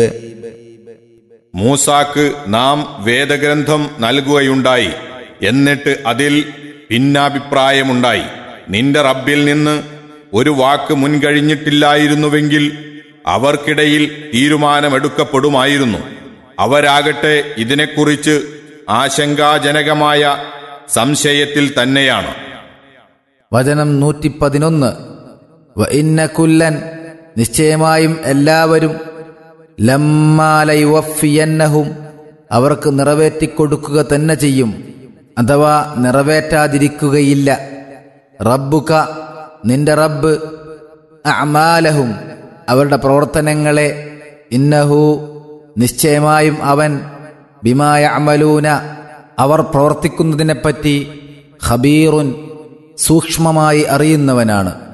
മൂസാക്ക് നാം വേദഗ്രന്ഥം നൽകുകയുണ്ടായി എന്നിട്ട് അതിൽ ഭിന്നാഭിപ്രായമുണ്ടായി നിന്റെ റബ്ബിൽ നിന്ന് ഒരു വാക്ക് മുൻകഴിഞ്ഞിട്ടില്ലായിരുന്നുവെങ്കിൽ അവർക്കിടയിൽ തീരുമാനമെടുക്കപ്പെടുമായിരുന്നു അവരാകട്ടെ ഇതിനെക്കുറിച്ച് ആശങ്കാജനകമായ സംശയത്തിൽ തന്നെയാണ് വചനം നൂറ്റി പതിനൊന്ന് വ ഇന്ന കുല്ലൻ നിശ്ചയമായും എല്ലാവരും ലമ്മാലയുവഫിയന്നഹും അവർക്ക് നിറവേറ്റിക്കൊടുക്കുക തന്നെ ചെയ്യും അഥവാ നിറവേറ്റാതിരിക്കുകയില്ല റബ്ബുക നിന്റെ റബ്ബ് അമാലഹും അവരുടെ പ്രവർത്തനങ്ങളെ ഇന്നഹു നിശ്ചയമായും അവൻ ബിമായ അമലൂന അവർ പ്രവർത്തിക്കുന്നതിനെപ്പറ്റി ഖബീറുൻ സൂക്ഷ്മമായി അറിയുന്നവനാണ്